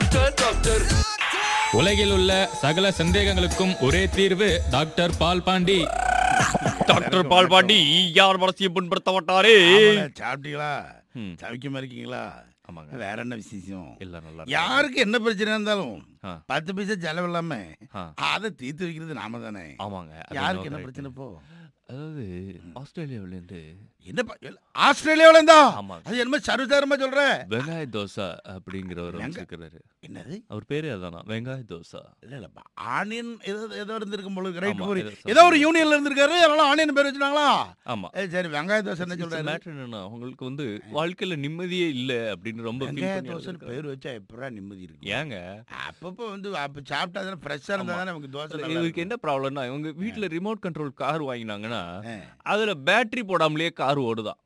Doctor doctor உலகில் உள்ள சகல சந்தேகங்களுக்கும் ஒரே தீர்வு டாக்டர் பால் பாண்டி டாக்டர் பால் பாண்டி யார் மனசையும் புண்படுத்த மாட்டாரே ஆமாண்ணே, சாப்பிட்டீங்களா ம். சமைக்கமா இருக்கீங்களா ஆமாங்க வேற என்ன விசேஷம் எல்லாம் நல்லா இருக்கு. யாருக்கு என்ன பிரச்சனை இருந்தாலும் ஆ. பத்து பைசா செலவு இல்லாம ஆ. அதை தீர்த்து வைக்கிறது நாம தானே ஆமாங்க அது யாருக்கு என்ன correct. பிரச்சனை இப்போ அதாவது ஆஸ்திரேலியாவில இருந்து என்னப்பா எல்லாம் ஆஸ்திரேலியாவுல இருந்தா ஆமாங்க. அது என்னமோ சர்வசாரமா சொல்ற வெங்காய தோசை அப்படிங்கிறவர் வெங்க- வச்சிருக்கிறாரு என்னது அவர் பேரே அதானா வெங்காய தோசை இல்ல இல்லப்பா ஆனியன் ஏதோ ஏதோ இருந்திருக்கும் போல ரைட் ஆமா, ஒரு ஏதோ ஏதோ ஒரு யூனியன்ல இருந்திருக்காரு அதனால ஆனியன் பேர் வச்சுட்டாங்களா ஆமா ஏய், சரி வெங்காய தோசை என்ன சொல்றாரு மேட்ரு என்னன்னா அவங்களுக்கு வந்து வாழ்க்கையில நிம்மதியே இல்ல அப்படின்னு ரொம்ப feel வெங்காய பண்ணி தோசை அழுதுருக்காரு. பேர் வச்சா எப்படா நிம்மதி இருக்கு ஏங்க அப்பப்போ வந்து அப்ப சாப்பிட்டா தானே ஃப்ரெஷ்ஷா இருந்தா தானே நமக்கு தோசை நல்லா இவருக்கு இருக்கும். என்ன ப்ராப்ளம்னா இவங்க வீட்ல ரிமோட் கண்ட்ரோல் கார் வாங்கினாங்கன்னா ஆ. அதுல பேட்டரி போடாமலே கார் ஓடுதான்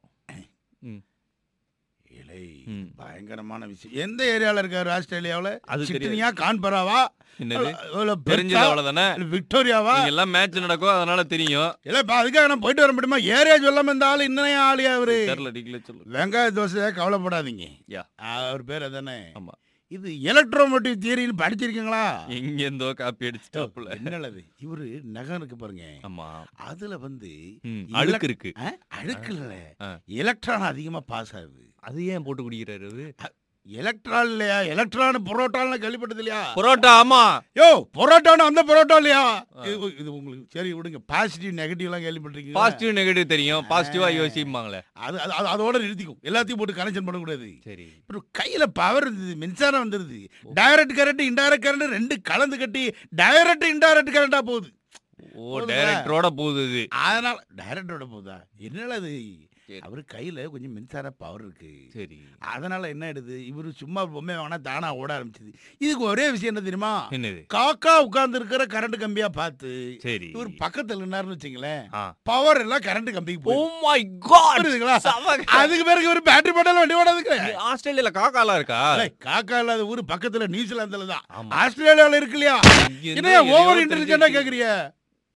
இலை ம். பயங்கரமான விஷயம் எந்த ஏரியால இருக்காரு ஆஸ்திரேலியாவுல அது தெரியாது. சிட்னியா கான்பராவா என்னது இல்ல தெரிஞ்சது பெர்த்தா? அவ்வளவுதானே இல்ல விக்டோரியாவா நீங்க எல்லாம் மேட்ச் நடக்கும் அதனால தெரியும் இல்ல இப்ப அதுக்காக நான் போயிட்டு வர முடியுமா ஏரியா சொல்லாம இந்த ஆளு இன்னும் ஆளியா அவரு தெரியல நீங்களே சொல்லுங்க வெங்காய தோசை கவலைப்படாதீங்க யா. அவர் பேர் அதானே ஆமா இது எலக்ட்ரோமோட்டிவ் தியரின்னு படிச்சிருக்கீங்களா எங்க இருந்தோ காப்பி அடிச்சுட்டாப்புல என்னது இவரு நகம் இருக்கு பாருங்க ஆமா அதுல வந்து ம், elec- அழுக்கு இருக்கு ஆ? அழுக்கு இல்ல ஆ. எலக்ட்ரான் அதிகமா பாஸ் ஆகுது அது ஏன் போட்டு குடிக்கிறாரு அவரு? எலக்ட்ரான் இல்லையா எலக்ட்ரான் புரோட்டான் கேள்விப்பட்டது இல்லையா பரோட்டா ஆமா யோ புரோட்டான்னு அந்த புரோட்டா இல்லையா இது இது உங்களுக்கு சரி விடுங்க பாசிட்டிவ் நெகட்டிவ் எல்லாம் கேள்விப்பட்டிருக்கீங்க பாசிட்டிவ் நெகட்டிவ் தெரியும் பாசிட்டிவா யோசிப்பாங்களே அது அது- அது- அதோட நிறுத்திக்கும் எல்லாத்தையும் போட்டு கனெக்ஷன் பண்ணக்கூடாது சரி அப்புறம் கையில பவர் இருந்தது மின்சாரம் வந்துருது டைரக்ட் கரண்ட் இன்டைரக்ட் கரண்ட் ரெண்டு கலந்து கட்டி டைரக்ட் இன்டைரக்ட் கரண்டா போகுது ஓ போதுங்க. டைரக்டரோட போகுது இது அதனால டைரக்டோட போகுதா என்னடா அது சரி. அவரு கையில கொஞ்சம் மின்சார பவர் இருக்கு சரி அதனால என்ன ஆயிடுது இவரு சும்மா பொம்மை வாங்கினா தானா ஓட ஆரம்பிச்சது இதுக்கு ஒரே விஷயம் என்ன தெரியுமா என்னது காக்கா உட்கார்ந்து இருக்கிற கரண்ட் கம்பியா பார்த்து சரி இவர் பக்கத்துல நின்னாருன்னு வச்சுங்களேன் ஆ. பவர் எல்லாம் கரண்ட் கம்பிக்கு ஓ போயிடும் மை காட் புரியுதுங்களா அதுக்கு பிறகு ஒரு பேட்டரி போட்டாலும் வண்டி ஓடாதுக்கு ஆஸ்திரேலியால காக்காலாம் இருக்கா ஏய், காக்கா இல்லாத ஊரு பக்கத்துல நியூசிலாந்துல தான் ஆமா. ஆஸ்திரேலியாவுல இருக்கு இல்லையா இங்க இருந்து என்ன ஓவர் எதையோ இன்டெலிஜென்டா தெரிஞ்சு கேக்குறிய